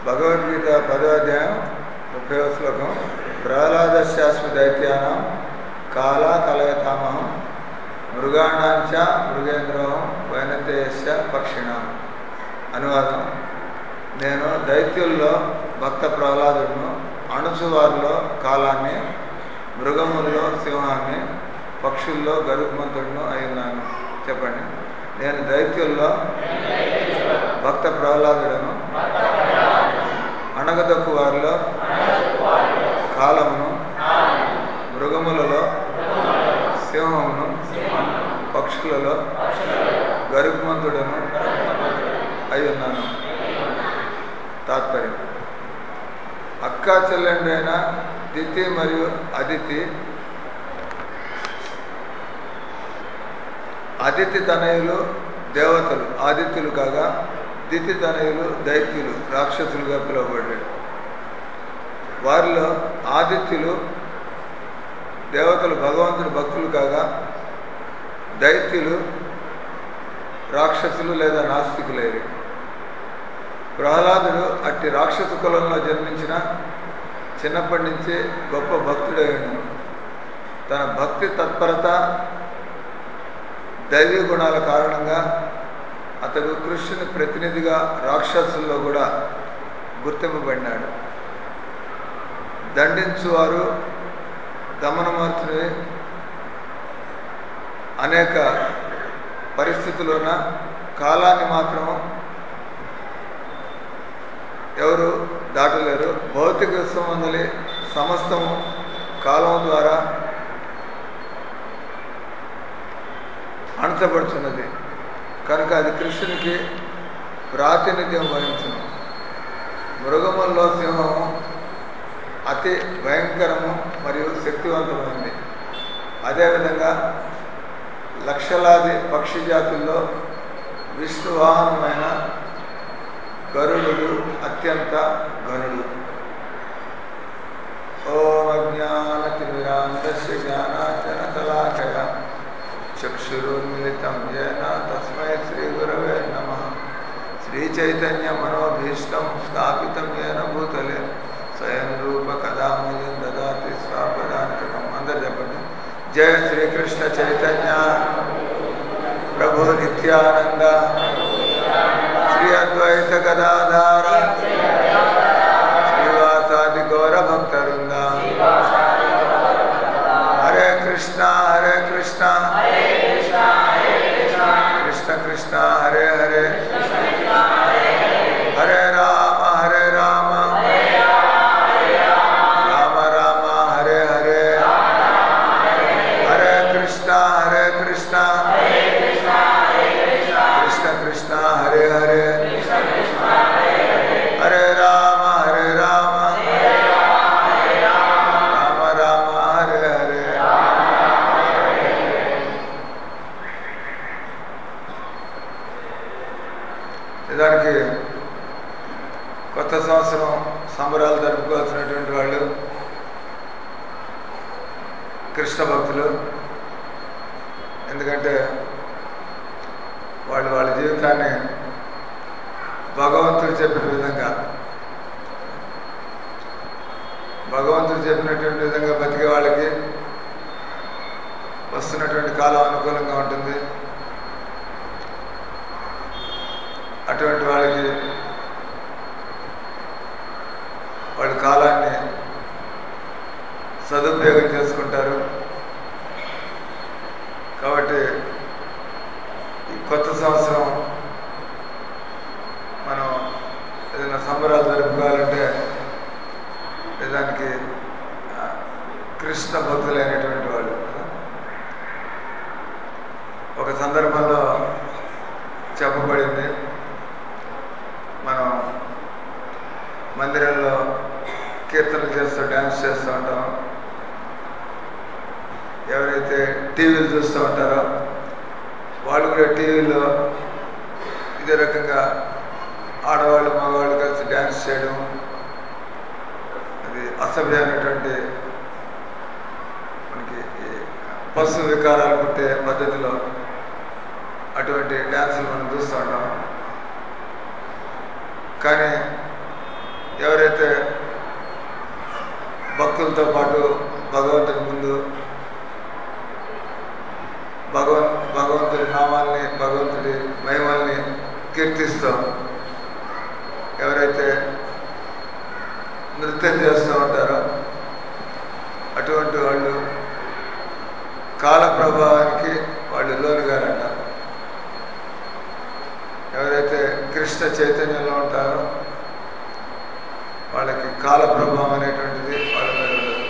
భగవద్గీత పదో అధ్యాయం ముప్పై శ్లోకం ప్రహ్లాదశాస్మి దైత్యానం కాలా కలయతామహం మృగాణాంచ మృగేంద్రోహం వైనతేయస్య పక్షిణం అనువాదం నేను దైత్యుల్లో భక్త ప్రహ్లాదుడును అణుచువారిలో కాలాన్ని మృగముల్లో సింహాన్ని పక్షుల్లో గరుత్మంతుడును అయినాను చెప్పండి నేను దైత్యుల్లో భక్త ప్రహ్లాదుడను అణగదొక్కు వారిలో కాలమును మృగములలో సింహమును పక్షులలో గరుత్మంతుడను అయి ఉన్నాను తాత్పర్యం అక్క చెల్లెండైన దితి మరియు అదితి అదితి తనయులు దేవతలు ఆదిత్యులు కాగా దితి తనయులు దైత్యులు రాక్షసులుగా పిలువబడ్డాడు వారిలో ఆదిత్యులు దేవతలు భగవంతుడు భక్తులు కాగా దైత్యులు రాక్షసులు లేదా నాస్తికులేరు ప్రహ్లాదుడు అట్టి రాక్షస కులంలో జన్మించిన చిన్నప్పటి నుంచి గొప్ప భక్తుడయ్యాడు తన భక్తి తత్పరత దైవీ గుణాల కారణంగా అతడు కృష్ణుని ప్రతినిధిగా రాక్షసుల్లో కూడా గుర్తింపబడినాడు దండించువారు దమనమూర్తిని అనేక పరిస్థితులున్న కాలాన్ని మాత్రం ఎవరు దాటలేరు భౌతిక విశ్వమందలి సమస్తము కాలం ద్వారా అణచబడుతున్నది కనుక అది కృష్ణునికి ప్రాతినిధ్యం వహించును మృగముల్లో సింహము అతి భయంకరము మరియు శక్తివంతమైంది అదేవిధంగా లక్షలాది పక్షి జాతుల్లో విష్ణువాహనమైన గరుడు అత్యంత గనుడు ఓం అజ్ఞానతిమిరాంతస్య జ్ఞానాంజనతలాకయ చక్షురున్మిళితం ఏన తస్మై శ్రీగురవే నమ శ్రీచైతన్యమనోభీష్టం స్థాపితం ఏన భూతలే స్వయం రూప కదామయం దదాతి స్వాపదాంతకం అందరు చెప్పండి జయ శ్రీకృష్ణ చైతన్య ప్రభు నిత్యానంద శ్రీ అద్వైత గదాధార శ్రీవాసాది గౌర భక్తరుంద హరే కృష్ణ హరే కృష్ణ కృష్ణ కృష్ణ హరే హరే హరే రామ హరే రామ రామ రామ హరే హరే హరే కృష్ణ హరే కృష్ణ కృష్ణ కృష్ణ హరే హరే హరే రామ హరే రామ రామ రామ హరే హరే నిజానికి కొత్త సంవత్సరం సంబరాలు జరుపుకోవాల్సినటువంటి వాళ్ళు కృష్ణ భక్తులు ఎందుకంటే వాళ్ళు వాళ్ళ జీవితాన్ని భగవంతుడు చెప్పిన విధంగా భగవంతుడు చెప్పినటువంటి విధంగా బతికే వాళ్ళకి వస్తున్నటువంటి కాలం అనుకూలంగా ఉంటుంది అటువంటి వాళ్ళకి వాళ్ళ కాలాన్ని సదుపయోగం చేసుకుంటారు కాబట్టి ఈ కొత్త సంవత్సరం మనం ఏదైనా సంబరాలు జరుపుకోవాలంటే నిజానికి ఆ, కృష్ణ భక్తులైనటువంటి వాళ్ళు కదా. ఒక సందర్భంలో చెప్పబడింది మనం మందిరంలో కీర్తనలు చేస్తూ డ్యాన్స్ చేస్తూ ఉంటాం ఎవరైతే టీవీలు చూస్తూ ఉంటారో వాళ్ళు కూడా టీవీలో ఇదే రకంగా ఆడవాళ్ళు మగవాళ్ళు కలిసి డ్యాన్స్ చేయడం అది అసభ్యమైనటువంటి మనకి ఈ పశు వికారాలు పుట్టే పద్ధతిలో అటువంటి డ్యాన్సులు మనం చూస్తూ ఉంటాం కానీ ఎవరైతే భక్తులతో పాటు భగవంతుడి ముందు భగవన్ భగవంతుడి నామాల్ని భగవంతుడి మహిమల్ని కీర్తిస్తాం ఎవరైతే నృత్యం చేస్తూ ఉంటారో అటువంటి వాళ్ళు కాల ప్రభావానికి వాళ్ళు లోనుగారంట ఎవరైతే కృష్ణ చైతన్యంలో ఉంటారో వాళ్ళకి కాల ప్రభావం అనేటువంటిది వాళ్ళ మీద ఉండదు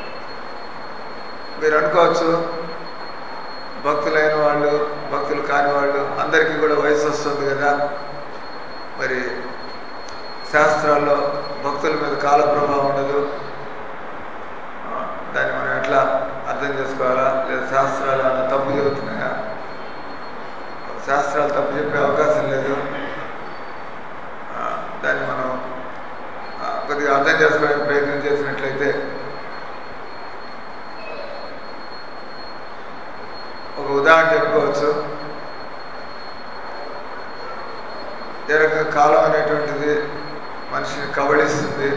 మీరు అనుకోవచ్చు భక్తులైన వాళ్ళు భక్తులు కాని వాళ్ళు అందరికీ కూడా వయసు వస్తుంది కదా మరి శాస్త్రాల్లో భక్తుల మీద కాల ప్రభావం ఉండదు ఆ, దాన్ని మనం ఎట్లా అర్థం చేసుకోవాలా లేదా శాస్త్రాలు ఏమైనా తప్పు చెబుతున్నాయా శాస్త్రాలు తప్పు చెప్పే అవకాశం లేదు ఆ, దాన్ని మనం ఆ, కొద్దిగా అర్థం చేసుకోవడానికి ప్రయత్నం చేసినట్లయితే ఒక ఉదాహరణ చెప్పుకోవచ్చు ఏ రకంగా కాలం అనేటువంటిది మనిషిని కబళిస్తుంది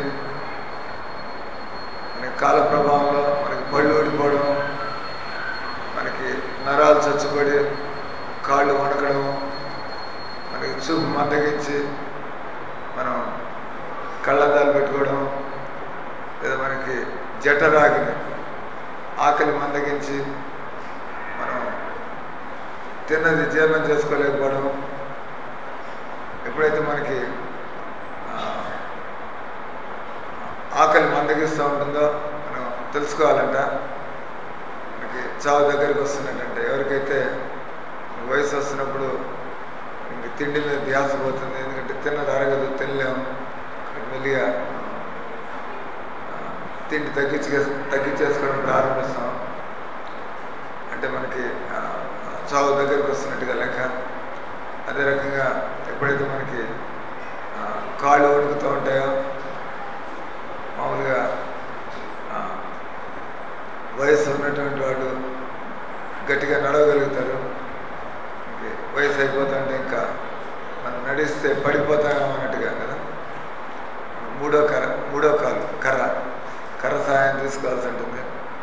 మనకి కాల ప్రభావంలో మనకి పళ్ళు ఊడిపోవడం మనకి నరాలు చచ్చుబడి కాళ్ళు వణకడం మనకి చూపు మందగించి మనం కళ్ళద్దాలు పెట్టుకోవడం లేదా మనకి జఠరాగిని ఆకలి మందగించి మనం తిన్నది జీర్ణం చేసుకోలేకపోవడం ఎప్పుడైతే మనకి ఆ, ఆకలి మందగిస్తూ ఉంటుందో మనం తెలుసుకోవాలంట మనకి చావు దగ్గరికి వస్తున్నట్టంటే ఎవరికైతే వయసు వస్తున్నప్పుడు ఇంక తిండి మీద ధ్యాస పోతుంది ఎందుకంటే తిన్నది అరగదు తినలేము మనకి మెల్లిగా ఆ, తిండి తగ్గించే తగ్గించేసుకోవడం ప్రారంభిస్తాం అంటే మనకి ఆ, చావు దగ్గరికి వస్తున్నట్టుగా లెక్క అదే రకంగా ఎప్పుడైతే మనకి ఆ, కాళ్ళు వణుకుతూ ఉంటాయో మామూలుగా ఆ, వయసు ఉన్నటువంటి వాళ్ళు గట్టిగా నడవగలుగుతారు ఇంకే వయసు అయిపోతుంటే ఇంకా మనం నడిస్తే పడిపోతాం అన్నట్టుగా కదా మూడో కర్ర మూడో కాలు కర్ర కర్ర సహాయం తీసుకోవాల్సి ఉంటుంది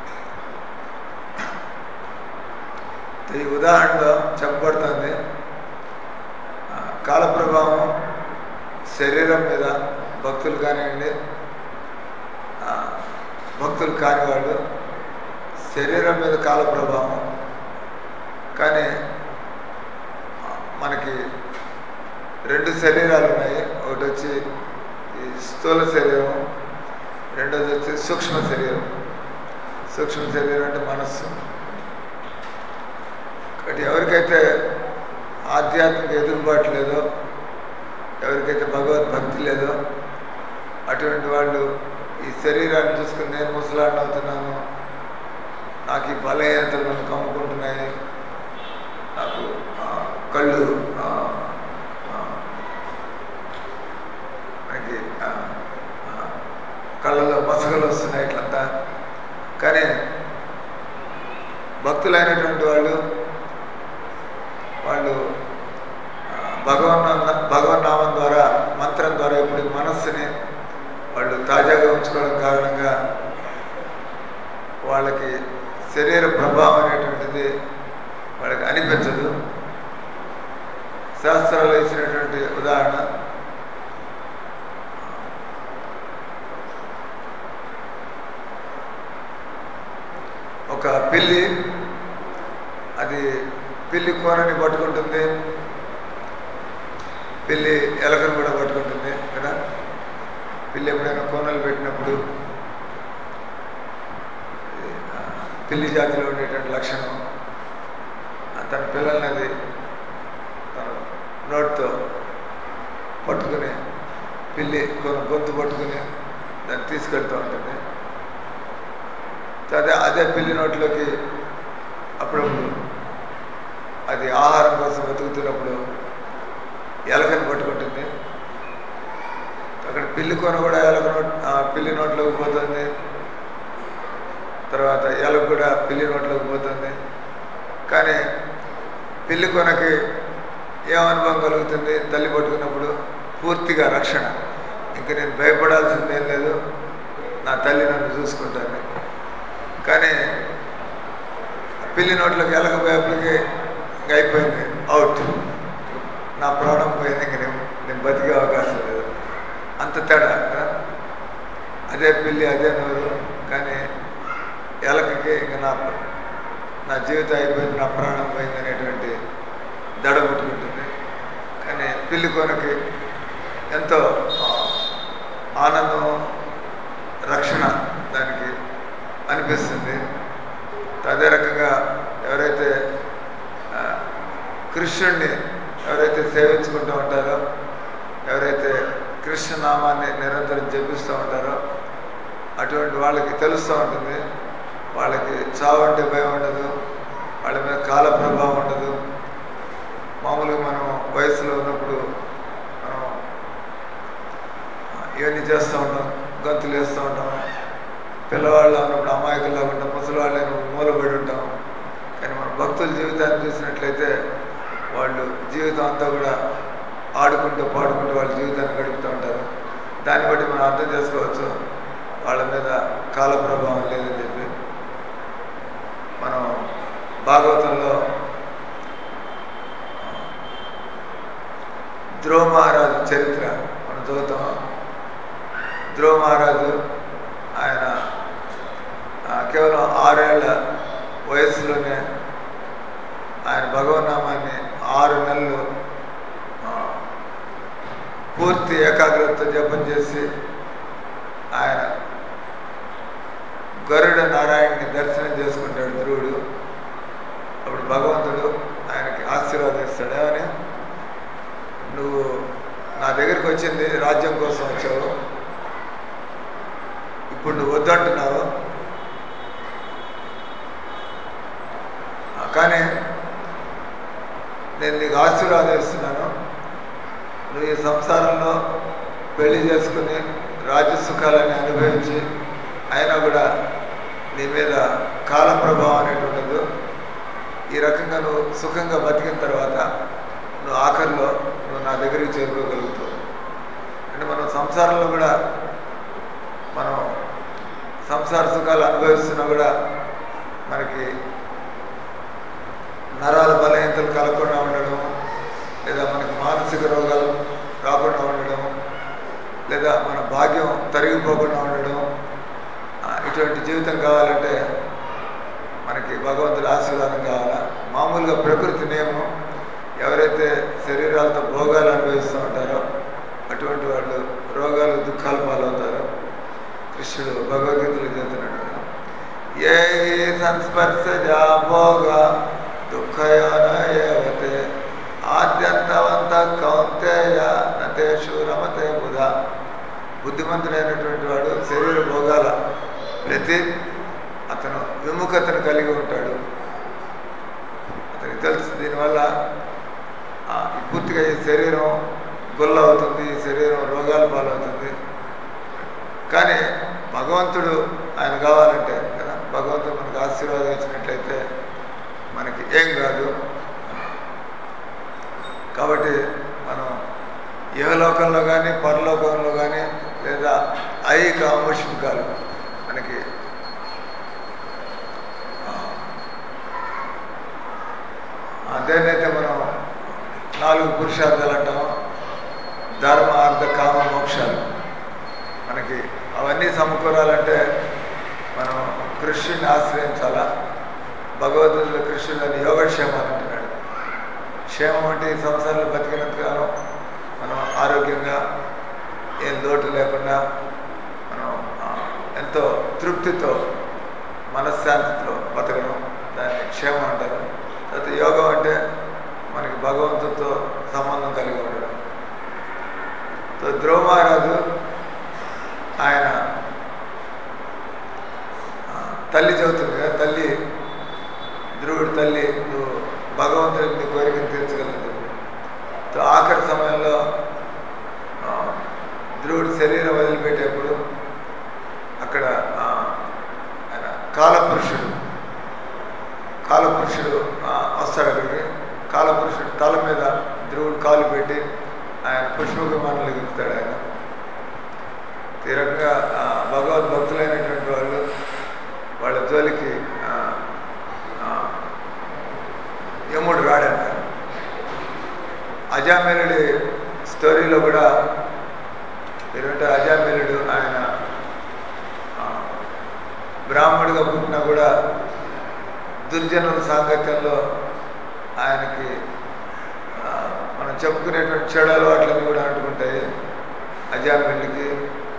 ఈ ఉదాహరణలో చెప్పబడుతుంది ఆ, కాల ప్రభావం శరీరం మీద భక్తులు కానివ్వండి ఆ, భక్తులు కాని వాళ్ళు శరీరం మీద కాల ప్రభావం కానీ ఆ, మనకి రెండు శరీరాలు ఉన్నాయి ఒకటి వచ్చి ఈ స్థూల శరీరం రెండోది వచ్చి సూక్ష్మ శరీరం సూక్ష్మ శరీరం అంటే మనస్సు కాబట్టి ఎవరికైతే ఆధ్యాత్మిక ఎదుగుబాటు లేదో ఎవరికైతే భగవద్భక్తి లేదో అటువంటి వాళ్ళు ఈ శరీరాన్ని చూసుకుని నేను ముసలాడిని అవుతున్నాను నాకు ఈ బలహీనతలు నన్ను కమ్ముకుంటున్నాయి నాకు ఆ, కళ్ళు ఆ, ఆ, మనకి ఆ, ఆ, కళ్ళలో మసకలు వస్తున్నాయి ఇట్లంతా కానీ భక్తులైనటువంటి వాళ్ళు వాళ్ళు ఆ, భగవన్ భగవన్నామం ద్వారా మంత్రం ద్వారా ఇప్పుడు మనస్సుని వాళ్ళు తాజాగా ఉంచుకోవడం కారణంగా వాళ్ళకి శరీర ప్రభావం అనేటువంటిది వాళ్ళకి అనిపించదు శాస్త్రాలు ఇచ్చినటువంటి ఉదాహరణ ఒక పిల్లి అది పిల్లి కూరని పట్టుకుంటుంది పిల్లి ఎలకను కూడా పట్టుకుంటుంది కదా పిల్లి ఎప్పుడైనా కోనలు పెట్టినప్పుడు ఇది, ఆ, పిల్లి జాతిలో ఉండేటువంటి లక్షణం ఆ, తన పిల్లల్ని అది తన నోటితో పట్టుకుని పిల్లి కొన గొంతు పట్టుకుని దాన్ని తీసుకెళ్తూ ఉంటుంది అదే అదే పిల్లి నోట్లోకి అప్పుడప్పుడు అది ఆహారం కోసం వెతుకుతున్నప్పుడు ఎలకని పట్టుకుంటుంది అక్కడ పిల్లి కొన కూడా ఎలక నోట్ ఆ పిల్లి నోట్లోకి పోతుంది తర్వాత ఎలక కూడా పిల్లి నోట్లోకి పోతుంది కానీ పిల్లి కొనకి ఏం అనుభవం కలుగుతుంది తల్లి పట్టుకున్నప్పుడు పూర్తిగా రక్షణ ఇంక నేను భయపడాల్సింది ఏం లేదు నా తల్లి నన్ను చూసుకుంటాను కానీ పిల్లి నోట్లోకి వెళ్ళకపోయేప్పటికి ఇంక అయిపోయింది అవుట్ నా ప్రాణం పోయింది ఇంక నేను నేను బతికే అవకాశం లేదు అంత తేడా కదా అదే పిల్లి అదే నోరు కానీ ఎలకకి ఇంక నా నా జీవితం అయిపోయింది నా ప్రాణం పోయింది అనేటువంటి దడ పుట్టుకుంటుంది కానీ పిల్లి కొనకి ఎంతో ఆ, ఆనందం రక్షణ దానికి అనిపిస్తుంది అదే రకంగా ఎవరైతే ఆ, కృష్ణుణ్ణి ఎవరైతే సేవించుకుంటూ ఉంటారో ఎవరైతే కృష్ణ నామాన్ని నిరంతరం జపిస్తూ ఉంటారో అటువంటి వాళ్ళకి తెలుస్తూ ఉంటుంది వాళ్ళకి చావు అంటే భయం ఉండదు వాళ్ళ మీద కాల ప్రభావం ఉండదు మామూలుగా మనం వయసులో ఉన్నప్పుడు మనం ఇవన్నీ చేస్తూ ఉంటాం గంతులు వేస్తూ ఉంటాం పిల్లవాళ్ళు ఉన్నప్పుడు అమాయకుల్లాగా ఉంటాం ముసలివాళ్ళని మూలబడి ఉంటాం కానీ మన భక్తుల జీవితాన్ని చూసినట్లయితే వాళ్ళు జీవితం అంతా కూడా ఆడుకుంటూ పాడుకుంటూ వాళ్ళ జీవితాన్ని గడుపుతూ ఉంటారు దాన్ని బట్టి మనం అర్థం చేసుకోవచ్చు వాళ్ళ మీద కాల ప్రభావం లేదని చెప్పి మనం భాగవతంలో ధ్రువ మహారాజు చరిత్ర మనం చదువుతాం ధ్రువ మహారాజు ఆయన ఆ, కేవలం ఆరేళ్ల వయసులోనే ఆయన భగవన్నామాన్ని ఆరు నెలలు ఆ, పూర్తి ఏకాగ్రతతో జపం చేసి ఆయన గరుడ నారాయణని దర్శనం చేసుకుంటాడు ధ్రువుడు అప్పుడు భగవంతుడు ఆయనకి ఆశీర్వాదం ఇస్తాడు ఏమని నువ్వు నా దగ్గరికి వచ్చింది రాజ్యం కోసం వచ్చావు ఇప్పుడు నువ్వు వద్దంటున్నావు ఆ, కానీ నేను నీకు ఆశీర్వాదం ఇస్తున్నాను నువ్వు ఈ సంసారంలో పెళ్లి చేసుకుని రాజ్య సుఖాలని అనుభవించి అయినా కూడా నీ మీద కాల ప్రభావం అనేది ఉండదు ఈ రకంగా నువ్వు సుఖంగా బతికిన తర్వాత నువ్వు ఆఖరిలో నువ్వు నా దగ్గరికి చేరుకోగలుగుతావు అంటే మనం సంసారంలో కూడా మనం సంసార సుఖాలు అనుభవిస్తున్నా కూడా మనకి నరాల బలహీనతలు కలగకుండా ఉండడం లేదా మనకి మానసిక రోగాలు రాకుండా ఉండడం లేదా మన భాగ్యం తరిగిపోకుండా ఉండడం ఆ, ఇటువంటి జీవితం కావాలంటే మనకి భగవంతుడి ఆశీర్వాదం కావాలా మామూలుగా ప్రకృతి నియమం ఎవరైతే శరీరాలతో భోగాలు అనుభవిస్తూ ఉంటారో అటువంటి వాళ్ళు రోగాలు దుఃఖాలు పాలవుతారు కృష్ణుడు భగవద్గీతలో చెబుతున్నాడు కదా. ఏ సంస్పర్శజా భోగ దుఃఖయోనయేవతే ఆద్యంతవంత కౌంతేయ నతేషు రమతే బుధ బుద్ధిమంతుడైనటువంటి వాడు శరీర భోగాల ప్రతి అతను విముఖతను కలిగి ఉంటాడు అతనికి తెలుసు దీనివల్ల ఆ, ఈ పూర్తిగా ఈ శరీరం గొల్ల అవుతుంది ఈ శరీరం రోగాల పాలవుతుంది కానీ భగవంతుడు ఆయన కావాలంటే కదా భగవంతుడు మనకు ఆశీర్వాదం ఇచ్చినట్లయితే మనకి ఏం కాదు కాబట్టి మనం ఇహలోకంలో కానీ పరలోకంలో కానీ లేదా ఐక అముష్మికాలు మనకి ఆ, అదేనైతే మనం నాలుగు పురుషార్థాలు అంటాము ధర్మ అర్థ కామ మోక్షాలు మనకి అవన్నీ సమకూరాలంటే మనం కృష్ణుని ఆశ్రయించాలా భగవద్గీతలో కృష్ణుడు అని యోగక్షేమాలు అంటున్నాడు క్షేమం అంటే ఈ సంవత్సరాలు బతికినంత కాలం మనం ఆరోగ్యంగా ఏం లోటు లేకుండా మనం ఆ, ఎంతో తృప్తితో మనశ్శాంతితో బతకడం దాన్ని క్షేమం అంటారు తర్వాత యోగం అంటే మనకి భగవంతుడితో సంబంధం కలిగి ఉండడం సో ధ్రువ మహారాజు ఆయన ఆ, తల్లి చెబుతుంది కదా తల్లి ధ్రువుడి తల్లి నువ్వు భగవంతుడికి నీ కోరికను తీర్చగలను చెప్పి సో ఆఖరి సమయంలో ఆ, ధ్రువుడి శరీరం వదిలిపెట్టేప్పుడు అక్కడ ఆ, ఆయన కాలపురుషుడు కాలపురుషుడు ఆ, వస్తాడు అక్కడికి కాలపురుషుడు తల మీద ధ్రువుడు కాలు పెట్టి ఆయన పుష్ప విమానంలో ఎగురుతాడు ఆయన ఈ రకంగా ఆ, భగవద్ భక్తులైనటువంటి వాళ్ళు వాళ్ళ జోలికి ఆ, ఆ, యముడు రాడంట అజామిలుడి స్టోరీలో కూడా మీరంటే అజామిలుడు ఆయన ఆ, బ్రాహ్మణుడిగా పుట్టినా కూడా దుర్జనుల సాంగత్యంలో ఆయనకి ఆ, మనం చెప్పుకునేటువంటి చెడు అలవాట్లన్నీ కూడా అంటుకుంటాయి అజామిళ్ళకి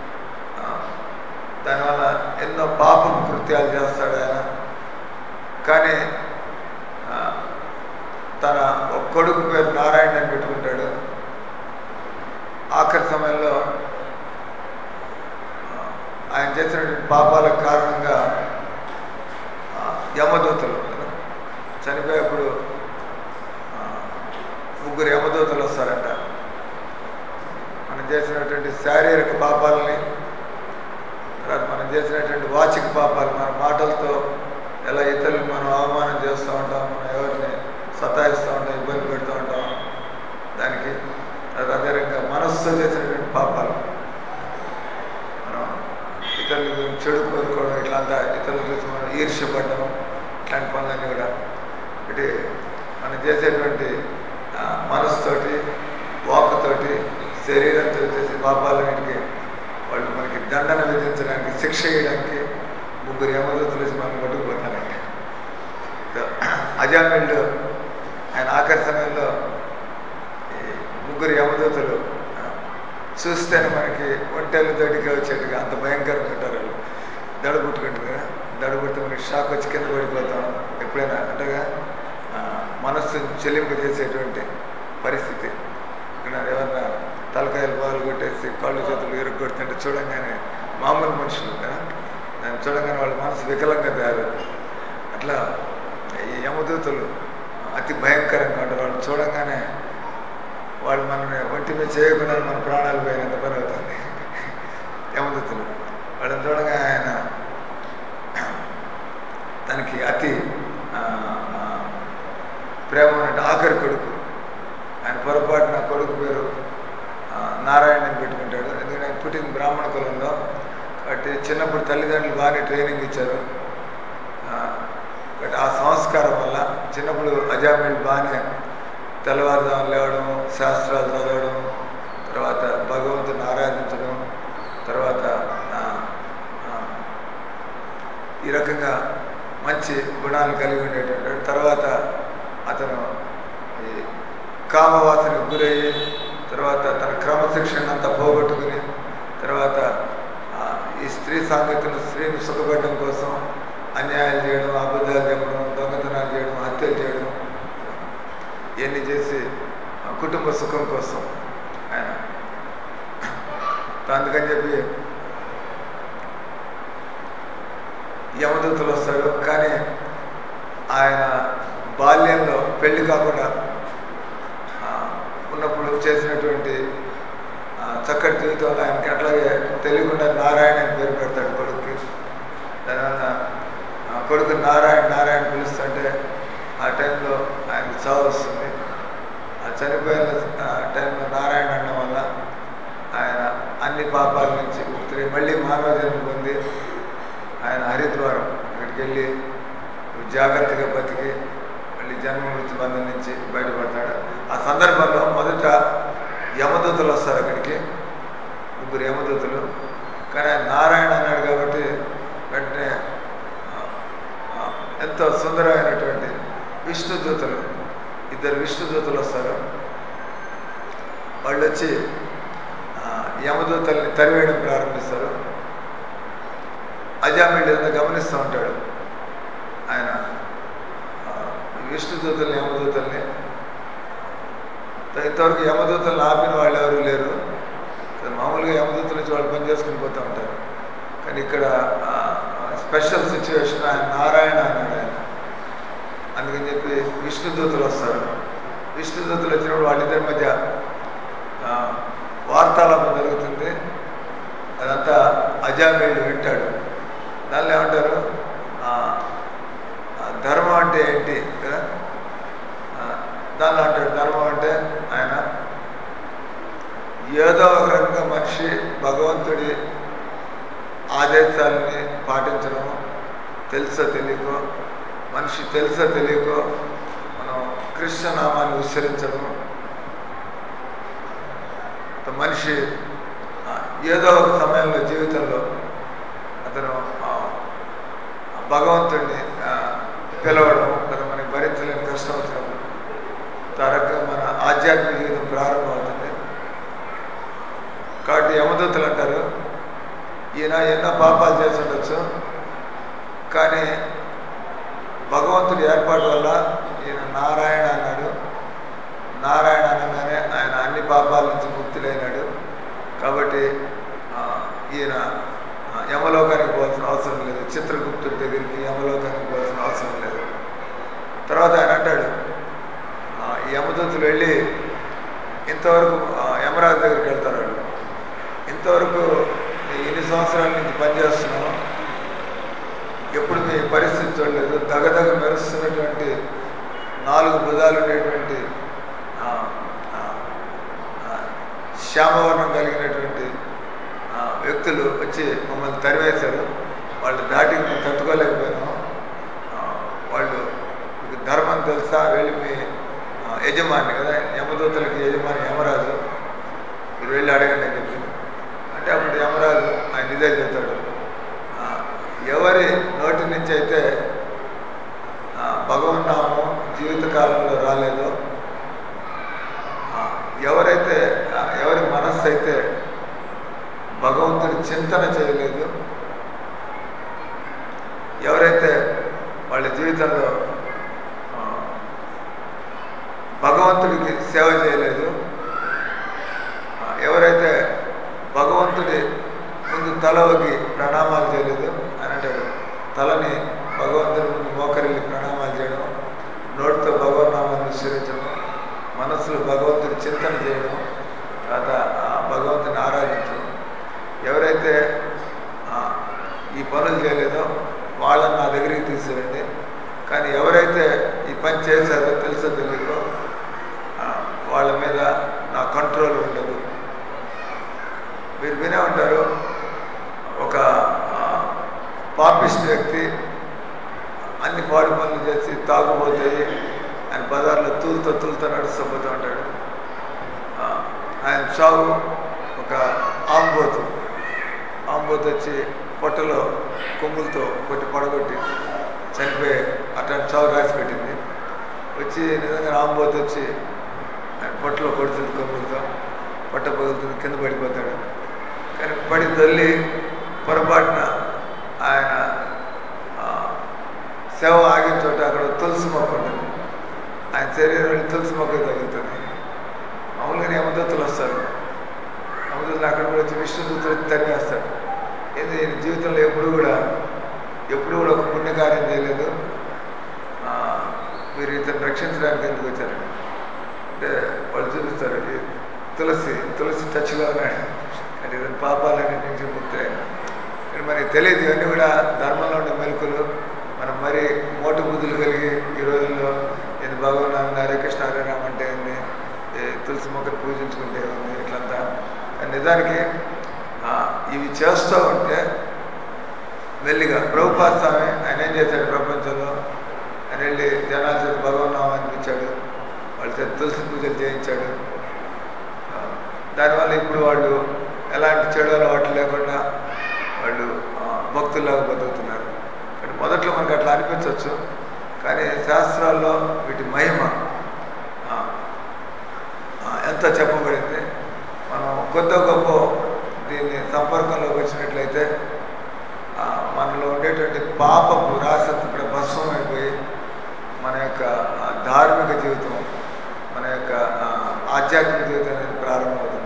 దానివల్ల ఎన్నో పాపం కృత్యాలు చేస్తాడు ఆయన కానీ ఆ, తన ఒక కొడుకు పేరు నారాయణ అని పెట్టుకుంటాడు ఆఖరి సమయంలో ఆ, ఆయన చేసినటువంటి పాపాలకు కారణంగా ఆ, యమదూతలు కదా, చనిపోయేప్పుడు ఆ, ముగ్గురు యమదూతలు వస్తారంట మనం చేసినటువంటి శారీరక పాపాలని తర్వాత మనం చేసినటువంటి వాచిక పాపాలు మన మాటలతో ఎలా ఇతరులకు మనం అవమానం చేస్తూ ఉంటాం మనం ఎవరిని సతాయిస్తూ ఉంటాం ఇబ్బంది పెడుతూ ఉంటాం దానికి తర్వాత అదే రకంగా మనస్సుతో చేసినటువంటి పాపాలు మనం ఇతరుల గురించి చెడు కోరుకోవడం ఇట్లంతా ఇతరుల గురించి మనం ఈర్ష్యపడడం ఇట్లాంటి పనులన్నీ కూడా ఇటు మనం చేసేటువంటి ఆ, మనసుతోటి వాక్కుతోటి శరీరంతో చేసే పాపాలన్నిటికీ వాళ్ళు మనకి దండన విధించడానికి శిక్ష వేయడానికి ముగ్గురు యమదూతలు వచ్చి మనం పట్టుకుపోతారంట అజామిల్డ్ ఆయన ఆఖరి సమయంలో ఈ ముగ్గురు యమదూతలు ఆ, చూస్తేనే మనకి ఒంటెలు దొడికి వచ్చేట్టుగా అంత భయంకరంగా ఉంటారు వాళ్ళు దడబుట్టుకుంటారు కదా దడబుట్టి మనకి షాక్ వచ్చి కింద పడిపోతాం ఎప్పుడైనా అంటగా ఆ, మనస్సును చెలింపజేసేటువంటి పరిస్థితి ఇక్కడ ఎవరన్నా తలకాయలు బాలు కొట్టేసి కాళ్ళు చేతులు ఇరుగొడుతుంటే చూడంగానే మామూలు మనుషులు కదా దాన్ని చూడంగానే వాళ్ళ మనసు వికలంగా తయారవుతుంది అట్లా ఈ యమదూతలు అతి భయంకరంగా ఉంటారు వాళ్ళు చూడంగానే వాళ్ళు మనని ఒంటి మీద చేయకుండా మన ప్రాణాలు పోయినంత పని అవుతుంది యమదూతలు వాళ్ళని చూడగా ఆయన తనకి అతి ఆ, ఆ, ప్రేమ ఉన్నట్టు ఆఖరి కొడుకు ఆయన పొరపాటున కొడుకు పేరు ఆ, నారాయణ అని పెట్టుకుంటాడు ఎందుకంటే ఆయన పుట్టిన బ్రాహ్మణ కులంలో కాబట్టి చిన్నప్పుడు తల్లిదండ్రులు బాగానే ట్రైనింగ్ ఇచ్చారు ఆ, బట్ ఆ సంస్కారం వల్ల చిన్నప్పుడు అజామిల్ బాగానే తెల్లవారుజాము లేవడం శాస్త్రాలు చదవడం తర్వాత భగవంతుని ఆరాధించడం తర్వాత ఆ, ఆ, ఈ రకంగా మంచి గుణాలు కలిగి ఉండేటువంటి తర్వాత అతను ఈ కామవాసనకు గురయ్యి తర్వాత తన క్రమశిక్షణ అంతా పోగొట్టుకుని తర్వాత ఆ, ఈ స్త్రీ సాంగత్యంలో స్త్రీని సుఖపెట్టడం కోసం అన్యాయాలు చేయడం అబద్ధాలు చెప్పడం దొంగతనాలు చేయడం హత్యలు చేయడం ఇవన్నీ చేసి ఆ కుటుంబ సుఖం కోసం ఆయన అందుకని చెప్పి యమదూతలు వస్తాడు కానీ ఆయన బాల్యంలో పెళ్లి కాకుండా ఆ, ఉన్నప్పుడు చేసినటువంటి ఆ, చక్కటి జీవితంలో ఆయనకి అట్లాగే తెలియకుండా నారాయణ అని పేరు పెడతాడు కొడుకుకి దానివల్ల ఆ, కొడుకు నారాయణ నారాయణ పిలుస్తుంటే ఆ టైంలో ఆయనకి చావు వస్తుంది ఆ చనిపోయిన ఆ, టైంలో నారాయణ అనడం వల్ల ఆయన అన్ని పాపాల నుంచి ముక్తి మళ్ళీ మానవ జన్మ పొంది ఆయన హరిద్వారం అక్కడికి వెళ్ళి జాగ్రత్తగా బతికి మళ్ళీ జన్మ మృత్యు బంధం నుంచి బయటపడతాడు ఆ సందర్భంలో మొదట యమదూతలు వస్తారు అక్కడికి ముగ్గురు యమదూతలు కానీ ఆయన నారాయణ అన్నాడు కాబట్టి వెంటనే ఆ, ఆ, ఎంతో సుందరమైనటువంటి విష్ణు దూతలు ఇద్దరు విష్ణు దూతలు వస్తారు వాళ్ళు వచ్చి ఆ, యమదూతల్ని తరివేయడం ప్రారంభిస్తారు అజామిళ్ళు ఏదైనా గమనిస్తూ ఉంటాడు ఆయన ఆ, విష్ణుదూతల్ని యమదూతల్ని ఇంతవరకు యమదూతలను ఆపిన వాళ్ళు ఎవరు లేరు మామూలుగా యమదూతల నుంచి వాళ్ళు పని చేసుకుని పోతూ ఉంటారు కానీ ఇక్కడ స్పెషల్ సిచ్యువేషన్ ఆయన నారాయణ అన్నాడు ఆయన అందుకని చెప్పి విష్ణుదూతలు వస్తారు విష్ణుదూతలు వచ్చినప్పుడు వాళ్ళిద్దరి మధ్య ఆ, వార్తాలాపం జరుగుతుంది అదంతా అజామీయుడు వింటాడు దానిలో ఏమంటారు ఆ, ఆ, ధర్మం అంటే ఏంటి కదా ఆ, దానిలో అంటాడు ధర్మం అంటే ఆయన ఏదో ఒక రకంగా మనిషి భగవంతుడి ఆదేశాలని పాటించడం తెలుసో తెలియకో మనిషి తెలుసో తెలియకో మనం కృష్ణ నామాన్ని ఉచ్చరించడం మనిషి ఆ, ఏదో ఒక సమయంలో జీవితంలో అతను ఆ, భగవంతుడిని ఆ, పిలవడం కదా మనకి భరించలేని కష్టం వచ్చినప్పుడు ఆ రకంగా మన ఆధ్యాత్మిక జీవితం ప్రారంభమవుతుంది కాబట్టి యమదూతలు అంటారు ఈయన ఎన్నో పాపాలు చేసి ఉండొచ్చు కానీ భగవంతుడి ఏర్పాటు వల్ల ఈయన నారాయణ అన్నాడు నారాయణ అనగానే ఆయన అన్ని పాపాల నుంచి ముక్తుడైనాడు కాబట్టి ఆ, ఈయన ఆ, యమలోకానికి పోవాల్సిన అవసరం లేదు చిత్రగుప్తుడి దగ్గరికి యమలోకానికి పోవాల్సిన అవసరం లేదు తర్వాత ఆయన అంటాడు ఆ, ఈ యమదూతులు వెళ్ళి ఇంతవరకు ఆ, యమరాజు దగ్గరికి వెళ్తారు వాళ్ళు ఇంతవరకు నేను ఎన్ని సంవత్సరాల నుంచి పనిచేస్తున్నాను ఎప్పుడు మీ పరిస్థితి చూడలేదు దగదగ మెరుస్తున్నటువంటి నాలుగు భుజాలు ఉండేటువంటి ఆ, ఆ, ఆ, శ్యామవర్ణం కలిగినటువంటి ఆ, వ్యక్తులు వచ్చి మమ్మల్ని తరివేశారు వాళ్ళు దాటికి మేము తట్టుకోలేకపోయినాం ఆ, వాళ్ళు మీకు ధర్మం తెలుసా వెళ్ళి మీ ఆ, యజమాని కదా యమదూతలకి యజమాని యమరాజు మీరు వెళ్ళి అడగండి అని చెప్పి అంటే అప్పుడు యమరాజు ఆయన ఇదే చెప్తాడు ఆ, ఎవరి నోటి నుంచి అయితే ఆ, భగవన్నామం జీవితకాలంలో రాలేదో ఆ, ఎవరైతే ఆ, ఎవరి మనస్సు అయితే భగవంతుడి చింతన చేయలేదు ఎవరైతే వాళ్ళ జీవితంలో ఆ, భగవంతుడికి సేవ చేయలేదు ఆ, ఎవరైతే భగవంతుడి ముందు తలవకి ప్రణామాలు చేయలేదు అని అంటాడు తలని భగవంతుడి ముందు మోకరిల్లి ప్రణామాలు చేయడం నోటితో భగవన్నామాన్ని విశ్వరించడం మనస్సులో భగవంతుడి చింతన చేయడం తర్వాత ఆ భగవంతుని ఆరాధించడం ఎవరైతే ఆ, ఈ పనులు చేయలేదో వాళ్ళని నా దగ్గరికి తీసుకురండి కానీ ఎవరైతే ఈ పని చేశారో తెలుసో తెలియకో ఆ, వాళ్ళ మీద నా కంట్రోల్ ఉండదు మీరు వినే ఉంటారు ఒక ఆ, పాపిస్ట్ వ్యక్తి అన్ని పాడు పనులు చేసి తాగుపోతాయి ఆయన బజార్లో తూలుతో తూలుతో నడుస్తూ పోతూ ఉంటాడు ఆ, ఆయన చావు ఒక ఆంబోతు ఆంబోతు వచ్చి పొట్టలో కొమ్ములతో కొట్టి పడగొట్టి చనిపోయి అట్లాంటి చావు రాసి పెట్టింది వచ్చి నిజంగా ఆంబోతు వచ్చి ఆయన పొట్టలో కొడుతుంది కొమ్ములతో పొట్ట పగులుతుంది కింద పడిపోతాడు కానీ పడి తల్లి పొరపాటున ఆయన ఆ, సేవ ఆగిన చోట అక్కడ తులసి మొక్క ఉంటుంది ఆయన శరీరం తులసి మొక్క తగులుతుంది మామూలుగా యమదూతలు వస్తారు యమదూతలు అక్కడ కూడా వచ్చి విష్ణుదూతలు వచ్చి తరిమేస్తాడు ఏంది ఈయన జీవితంలో ఎప్పుడు కూడా ఎప్పుడు కూడా ఒక పుణ్యకార్యం చేయలేదు ఆ, మీరు ఇతను రక్షించడానికి ఎందుకు వచ్చారండి అంటే వాళ్ళు చూపిస్తారు ఈ తులసి తులసి టచ్లో ఉన్నాడు అంటే ఇతని పాపాలన్నిటి నుంచి ముక్తే కానీ మనకి తెలియదు ఇవన్నీ కూడా ధర్మంలో ఉండే మెలకులు మనం మరి మోటు బుద్ధులు కలిగి ఈ రోజుల్లో ఇది భగవన్ హరే కృష్ణ హరే రామ్ అంటే ఏంది ఈ తులసి మొక్కను పూజించుకుంటే ఉంది ఇట్లంతా కానీ నిజానికి ఆ, ఇవి చేస్తూ ఉంటే మెల్లిగా ప్రభుపాద స్వామి ఆయన ఏం చేశాడు ప్రపంచంలో ఆయన వెళ్ళి జనాల చేత భగవన్నామాన్ని ఇచ్చాడు వాళ్ళ చేత తులసి పూజలు చేయించాడు ఆ, దానివల్ల ఇప్పుడు వాళ్ళు ఎలాంటి చెడు అలవాట్లు లేకుండా వాళ్ళు ఆ, భక్తుల్లాగా బతుకుతున్నారు కానీ మొదట్లో మనకు అట్లా అనిపించవచ్చు కానీ శాస్త్రాల్లో వీటి మహిమ ఆ, ఆ, ఎంత చెప్పబడింది మనం కొత్త గొప్ప దీన్ని సంపర్కంలోకి వచ్చినట్లయితే ఆ, మనలో ఉండేటువంటి పాపపు రాసత్ ఇక్కడ భస్మం అయిపోయి మన యొక్క ఆ, ధార్మిక జీవితం మన యొక్క ఆ, ఆధ్యాత్మిక జీవితం అనేది ప్రారంభమవుతుంది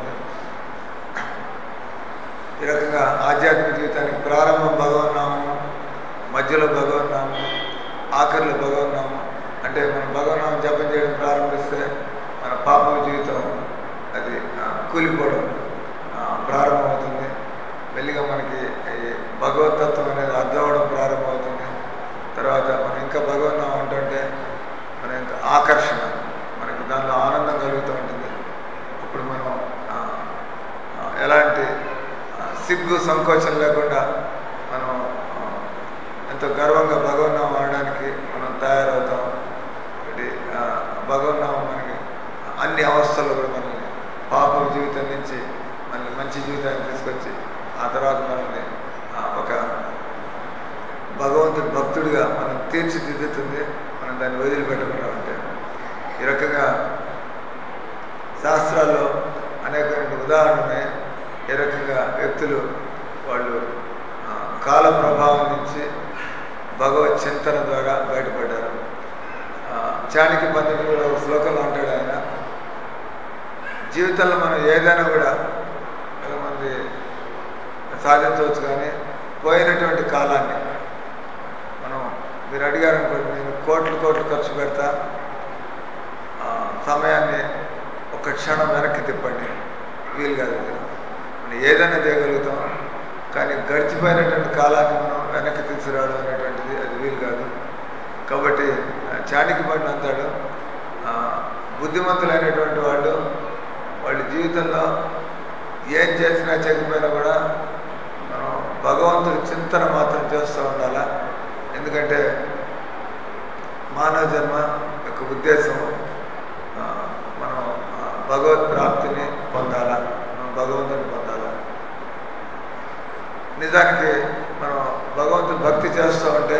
ఈ రకంగా ఆధ్యాత్మిక జీవితానికి ప్రారంభం భగవన్నామం మధ్యలో భగవన్నామం ఆఖరిలో భగవన్నామం అంటే మనం భగవన్నామం జపం చేయడం ప్రారంభిస్తే మన పాప జీవితం అది ఆ, కూలిపోవడం ఆ, ప్రారంభమవుతుంది మెల్లిగా మనకి ఈ భగవతత్వం అనేది అర్థం అవడం ప్రారంభమవుతుంది తర్వాత మనం ఇంకా భగవన్నామం అంటుంటే మన యొక్క ఆకర్షణ మనకి దానిలో ఆనందం కలుగుతూ ఉంటుంది అప్పుడు మనం ఆ, ఆ, ఎలాంటి ఆ, సిగ్గు సంకోచం లేకుండా మనం ఆ, ఎంతో గర్వంగా భగవన్నామం అనడానికి మనం తయారవుతాం ఒకటి ఆ, భగవన్నామం మనకి అన్ని అవస్థల్లో కూడా మనల్ని పాపం జీవితం నుంచి మనల్ని మంచి జీవితాన్ని తీసుకొచ్చి ఆ తర్వాత మనల్ని ఆ, ఒక భగవంతుడి భక్తుడిగా మనం తీర్చిదిద్దుతుంది మనం దాన్ని వదిలిపెట్టకుండా ఉంటే ఈ రకంగా శాస్త్రాల్లో అనేకమైన ఉదాహరణమే ఏ రకంగా వ్యక్తులు వాళ్ళు ఆ, కాల ప్రభావం నుంచి భగవత్ చింతన ద్వారా బయటపడ్డారు ఆ, చాణక్య పండితుడు ఒక శ్లోకంలో అంటాడు ఆయన జీవితంలో మనం ఏదైనా కూడా కొంతమంది సాధించవచ్చు కానీ పోయినటువంటి కాలాన్ని మనం మీరు అడిగారు అనుకోండి నేను కోట్లు కోట్లు ఖర్చు పెడతా ఆ, సమయాన్ని ఒక క్షణం వెనక్కి తిప్పండి వీలు కాదు ఇది. మనం ఏదైనా చేయగలుగుతాం కానీ గడిచిపోయినటువంటి కాలాన్ని మనం వెనక్కి తీసుకురావడం అనేటువంటిది అది వీలు కాదు కాబట్టి ఆ, చాణక్య పండు అంటాడు ఆ, బుద్ధిమంతులైనటువంటి వాళ్ళు వాళ్ళ జీవితంలో ఏం చేసినా చేయకపోయినా కూడా మనం భగవంతుడి చింతన మాత్రం చేస్తూ ఉండాలా ఎందుకంటే మానవ జన్మ యొక్క ఉద్దేశం ఆ, మనం ఆ, భగవత్ ప్రాప్తిని పొందాలా మనం భగవంతుని పొందాలా నిజానికి మనం భగవంతుని భక్తి చేస్తూ ఉంటే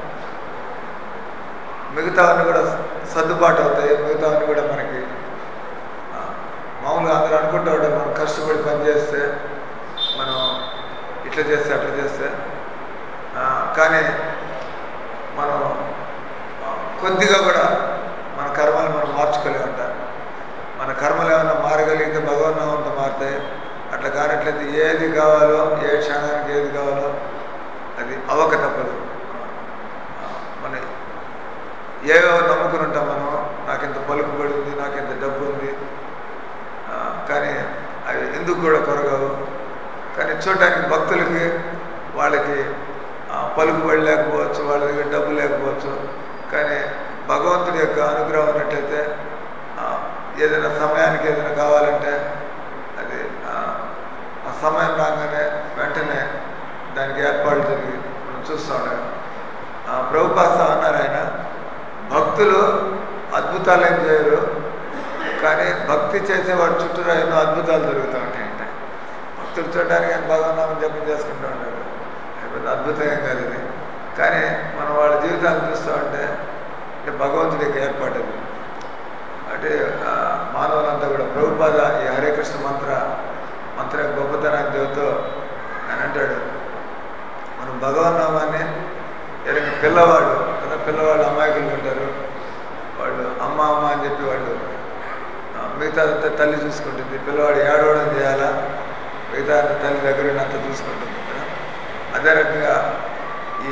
మిగతావన్నీ కూడా సర్దుబాటు అవుతాయి మిగతావన్నీ కూడా మనకి ఆ, మామూలుగా అందరూ అనుకుంటూ ఉంటారు మనం కష్టపడి పని చేస్తే మనం ఇట్లా చేస్తే అట్లా చేస్తే ఆ, కానీ మనం ఆ, కొద్దిగా కూడా మన కర్మలు మనం మార్చుకోలేమంట మన కర్మలు ఏమైనా మారగలిగితే భగవన్నామంతో మారుతాయి అట్లా కానట్లయితే ఏది కావాలో ఏ క్షణానికి ఏది కావాలో అది అవక తప్పదు ఆ, మన ఏవో నమ్ముకుని ఉంటాం మనం నాకింత పలుకుబడి ఉంది నాకింత డబ్బు ఉంది ఆ, కానీ అవి ఎందుకు కూడా కొరగావు కానీ చూడటానికి భక్తులకి వాళ్ళకి ఆ, పలుకుబడి లేకపోవచ్చు వాళ్ళ దగ్గర డబ్బు లేకపోవచ్చు కానీ భగవంతుడి యొక్క అనుగ్రహం ఉన్నట్లయితే ఆ, ఏదైనా సమయానికి ఏదైనా కావాలంటే అది ఆ, ఆ సమయం రాగానే వెంటనే దానికి ఏర్పాట్లు జరిగి మనం చూస్తూ ఉన్నాం ప్రభుపాస అన్నారు ఆయన భక్తులు అద్భుతాలు ఏం చేయరు కానీ భక్తి చేసేవాడు చుట్టూరా ఎన్నో అద్భుతాలు జరుగుతూ ఉంటాయంట భక్తులు చూడడానికి ఆయన భగవన్నామని జపం చేసుకుంటూ ఉంటాడు అది పెద్ద అద్భుతం ఏం కాదు ఇది కానీ మనం వాళ్ళ జీవితాలు చూస్తూ ఉంటే అంటే భగవంతుడి యొక్క ఏర్పాటు అది అంటే ఆ, మానవులంతా కూడా ప్రభుపాద ఈ హరే కృష్ణ మంత్ర మంత్ర యొక్క గొప్పతనాన్ని చెబుతూ ఆయన అంటాడు మనం భగవన్నామాన్ని ఏదైనా పిల్లవాడు కదా పిల్లవాళ్ళు అమాయకులు ఉంటారు వాళ్ళు అమ్మ అమ్మ అని చెప్పి వాళ్ళు ఆ, మిగతా అంతా తల్లి చూసుకుంటుంది పిల్లవాడు ఏడవడం చేయాలా మిగతా అంతా తల్లి దగ్గర అంత చూసుకుంటుంది కదా అదే రకంగా ఈ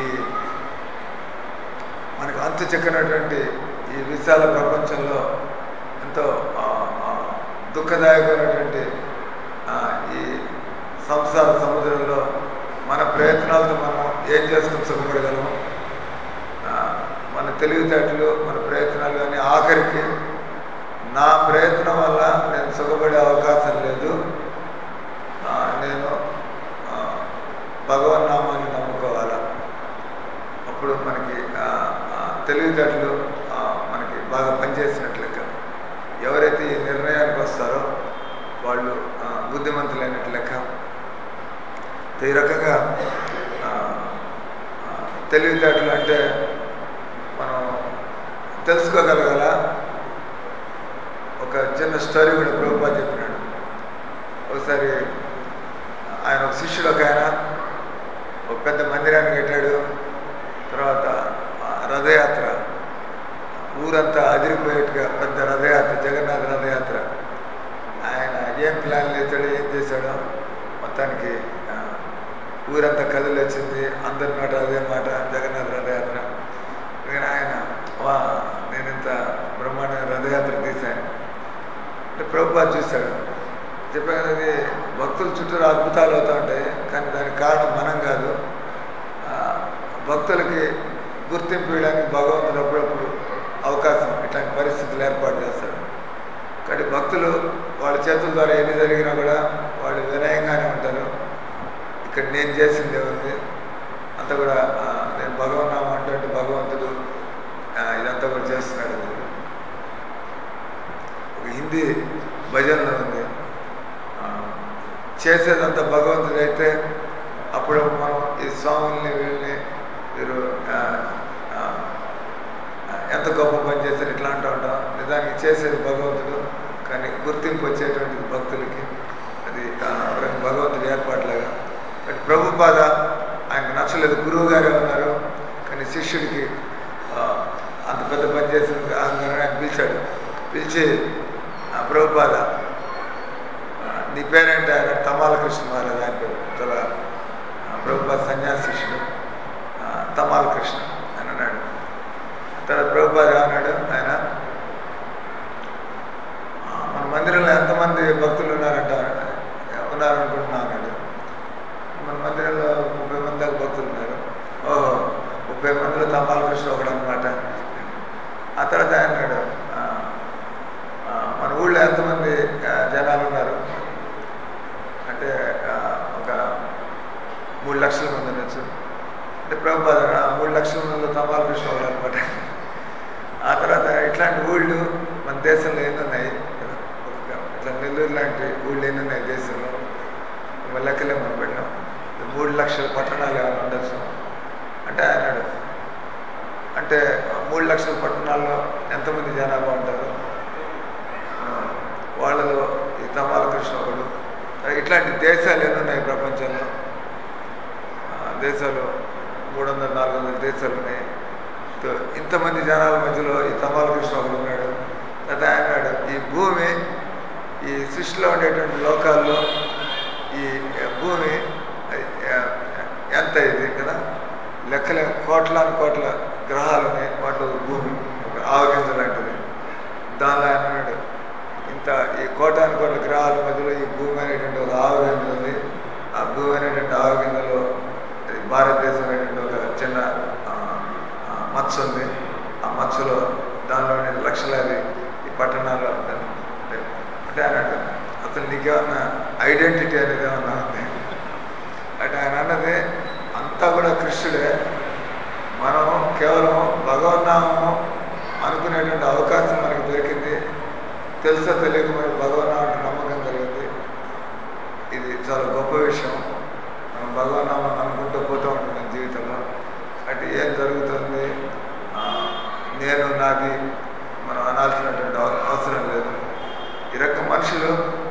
మనకు అంతు చెక్కినటువంటి ఈ విశాల ప్రపంచంలో ఎంతో ఆ, ఆ, దుఃఖదాయకమైనటువంటి ఆ, ఈ సంసార సముద్రంలో మన ప్రయత్నాలతో మనం ఏం చేసుకుని సుఖపడగలము ఆ, మన తెలివితేటలు మన ప్రయత్నాలు కానీ ఆఖరికి నా ప్రయత్నం వల్ల నేను సుఖపడే అవకాశం లేదు ఆ, నేను ఆ, భగవన్నామాన్ని నమ్ముకోవాలా అప్పుడు మనకి ఆ, ఆ, తెలివితేటలు ఆ, మనకి బాగా పనిచేసినట్లు లెక్క ఎవరైతే ఈ నిర్ణయానికి వస్తారో వాళ్ళు ఆ, బుద్ధిమంతులైనట్లు లెక్క ఈ రకంగా ఆ, ఆ, తెలివితేటలు అంటే మనం తెలుసుకోగలగాల ఒక చిన్న స్టోరీ కూడా ప్రభుపా చెప్పినాడు ఒకసారి ఆయన ఒక శిష్యుడు ఒక ఆయన ఒక పెద్ద మందిరాన్ని కట్టాడు తర్వాత ఆ రథయాత్ర ఊరంతా అదిరిపోయేట్టుగా పెద్ద రథయాత్ర జగన్నాథ రథయాత్ర ఆయన ఏం ప్లాన్ చేశాడో ఏం చేశాడో మొత్తానికి ఆ, ఊరంతా కదిలి వచ్చింది అందరి మాట అదే మాట జగన్నాథ రథయాత్ర కానీ ఆయన వా నేను ఇంత బ్రహ్మాండమైన రథయాత్ర తీశాను అంటే ప్రభుపాద చూశాడు చెప్పాను కదా అది భక్తుల చుట్టూ అద్భుతాలు అవుతూ ఉంటాయి కానీ దానికి కారణం మనం కాదు ఆ, భక్తులకి గుర్తింపు ఇవ్వడానికి భగవంతుడు అప్పుడప్పుడు అవకాశం ఇట్లాంటి పరిస్థితులు ఏర్పాటు చేస్తాడు కాబట్టి భక్తులు వాళ్ళ చేతుల ద్వారా ఎన్ని జరిగినా కూడా వాళ్ళు వినయంగానే ఉంటారు ఇక్కడ నేను చేసింది ఏముంది కూడా ఆ, నేను భగవన్నామం అంటే భగవంతుడు ఆ, ఇదంతా కూడా చేస్తున్నాడు అని. ఒక హిందీ భజనలో ఉంది ఆ, చేసేదంతా భగవంతుడు అయితే అప్పుడు మనం ఈ స్వాముల్ని వీళ్ళని మీరు ఆ, ఆ, ఎంత గొప్ప పని చేశారు ఇట్లా అంటూ ఉంటాం నిజానికి చేసేది భగవంతుడు కానీ గుర్తింపు వచ్చేటువంటిది భక్తులకి అది ఆ, ఒక భగవంతుడి ఏర్పాటులాగా బట్ ప్రభుపాద ఆయనకు నచ్చలేదు గురువు గారే ఉన్నారు కానీ శిష్యుడికి ఆ, అంత పెద్ద పని చేసిన అహంకారం ఆయన పిలిచాడు పిలిచి "ఆ, ప్రభుపాద ఆ, నీ పేరేంటి ఆయన తమాల కృష్ణ మహారాజ్ ఆయన పేరు చాలా ఆ, ప్రభుపాద సన్యాసి శిష్యుడు ఆ, తమాల కృష్ణ అని అన్నాడు తర్వాత ప్రభుపాద ఏమన్నాడు ఆయన "ఆ, మన మందిరంలో ఎంతమంది భక్తులు ఉన్నారంట ఉన్నారనుకుంటున్నావు అన్నాడు మన మందిరంలో ముప్పై మంది దాకా భక్తులు ఉన్నారు ఓహో ముప్పై మందిలో తమాల కృష్ణ ఒకడు అనమాట ఆ తర్వాత ఆయన అన్నాడు "ఆ, ఆ, మన ఊళ్ళో ఎంతమంది ఆ, జనాలు ఉన్నారు అంటే ఆ, ఒక మూడు లక్షల మంది ఉండొచ్చు అంటే ప్రభుపాద ఆ మూడు లక్షల మందిలో తమాల కృష్ణ ఒకడు అనమాట ఆ తర్వాత ఇట్లాంటి ఊళ్ళు మన దేశంలో ఎన్ని ఉన్నాయి ఒక- ఇట్లా నెల్లూరు లాంటి ఊళ్ళు ఎన్ని ఉన్నాయి దేశంలో మన లెక్కలే మనం పెట్టాం మూడు లక్షల పట్టణాలు ఏమైనా ఉండొచ్చు అంటే ఆయన అన్నాడు, అంటే మూడు లక్షల పట్టణాల్లో ఎంతమంది జనాభా ఉంటారు ఆ, వాళ్ళలో ఈ తమాల కృష్ణ ఒకడు ఇట్లాంటి దేశాలు ఎన్ని ఉన్నాయి ప్రపంచంలో ఆ, దేశాలు మూడు వందల నాలుగు వందల దేశాలు ఉన్నాయి తో ఇంతమంది జనాల మధ్యలో ఈ తమాల కృష్ణ ఒకడు ఉన్నాడు తర్వాత ఆయన అన్నాడు ఈ భూమి ఈ సృష్టిలో ఉండేటువంటి లోకాల్లో ఈ భూమి ఆ, ఎంత ఇది కదా లెక్కలే కోట్లాను కోట్ల గ్రహాలు ఉన్నాయి వాటిలో ఒక భూమి ఒక ఆవగింజ లాంటిది దానిలో ఆయన అన్నాడు ఇంత ఈ కోటాను కోట్ల గ్రహాల మధ్యలో ఈ భూమి అనేటువంటి ఒక ఆవగింజ ఉంది ఆ భూమి అనేటువంటి ఆవగింజలో అది భారతదేశం అనేటువంటి ఒక చిన్న ఆ, ఆ, మత్స్య ఉంది ఆ మత్స్యలో దానిలోని లక్షలాది ఈ పట్టణాలు ఉంటాయి. అంటే ఆయన అంటాడు, అసలు నీకేమన్నా ఐడెంటిటీ అనేది ఏమన్నా ఉంది అంటే ఆయన అన్నది అంతా కూడా కృష్ణుడే మనం కేవలం భగవన్నామం అనుకునేటువంటి అవకాశం మనకు దొరికింది తెలుసో తెలియక మనకు భగవన్నామం అంటే నమ్మకం కలిగింది ఇది చాలా గొప్ప విషయం మనం భగవన్నామం అనుకుంటూ పోతూ ఉంటాం మన జీవితంలో అంటే ఏం జరుగుతుంది ఆ, నేను నాది మనం అనాల్సినటువంటి అవ- అవసరం లేదు ఈ రకం మనుషులు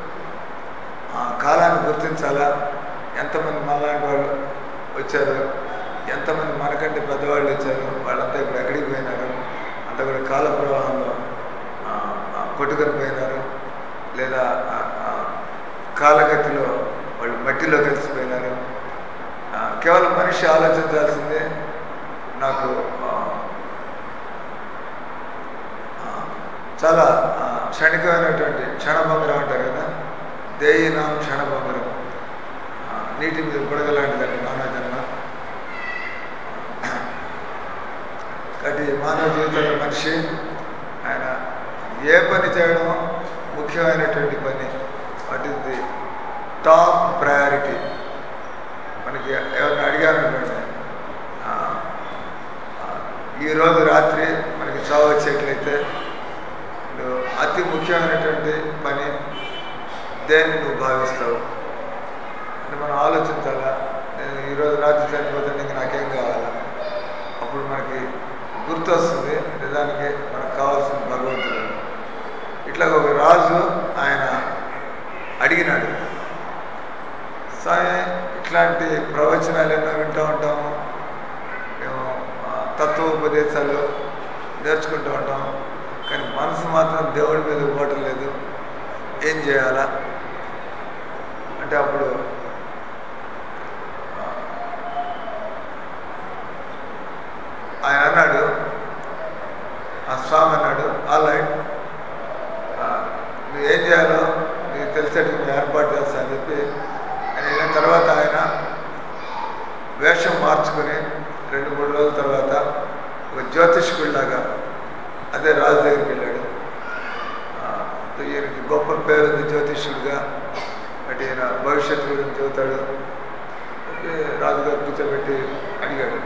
ఆ కాలాన్ని గుర్తించాలా ఎంతమంది మనలాంటి వాళ్ళు వచ్చారు ఎంతమంది మనకంటే పెద్దవాళ్ళు వచ్చారు వాళ్ళంతా ఇప్పుడు ఎక్కడికి పోయినారు అంతా కూడా కాల ప్రవాహంలో ఆ, ఆ, కొట్టుకొని పోయినారు లేదా ఆ, ఆ, కాలగతిలో వాళ్ళు మట్టిలో కలిసిపోయినారు ఆ, కేవలం మనిషి ఆలోచించాల్సిందే నాకు ఆ, ఆ, చాలా ఆ, క్షణికమైనటువంటి క్షణభంగరం అంటారు కదా దేయినాం క్షణభంగరం ఆ, నీటి మీద బుడగలాంటిదండి మానవ జన్మ కాబట్టి మానవ జీవితంలో మనిషి ఆయన ఏ పని చేయడం ముఖ్యమైనటువంటి పని what is the top priority మనకి ఎవరిని అడిగారనుకోండి ఆ, ఆ, ఈరోజు రాత్రి మనకి చావు వచ్చేట్లయితే నువ్వు అతి ముఖ్యమైనటువంటి పని దేన్ని నువ్వు భావిస్తావు అంటే మనం ఆలోచించాలా నేను ఈరోజు రాత్రి చనిపోతే నీకు నాకేం కావాలా అప్పుడు మనకి గుర్తు వస్తుంది నిజానికి మనకు కావాల్సిన భగవంతుడు ఇట్లా ఒక రాజు ఆయన అడిగినాడు స్వామి ఇట్లాంటి ప్రవచనాలు ఎన్నో వింటూ ఉంటాము మేము ఆ, తత్వోపదేశాలు నేర్చుకుంటూ ఉంటాం కానీ మనసు మాత్రం దేవుడి మీద పోవటం లేదు ఏం చేయాలా అంటే అప్పుడు ఆ, ఆయన అన్నాడు ఆ స్వామి అన్నాడు ఆల్ రైట్ నువ్వు ఏం చేయాలో నీకు తెలిసేట్టు నేను ఏర్పాటు చేస్తా అని చెప్పి ఆయన వెళ్ళిన తర్వాత ఆయన వేషం మార్చుకుని రెండు మూడు రోజుల తర్వాత ఒక జ్యోతిష్కుడిలాగా అదే రాజు దగ్గరికి వెళ్ళాడు ఆ, ఈయనకి గొప్ప పేరు ఉంది జ్యోతిష్యుడిగా అంటే ఈయన భవిష్యత్తు గురించి చెబుతాడు అయితే రాజుగారు కూర్చోబెట్టి అడిగాడు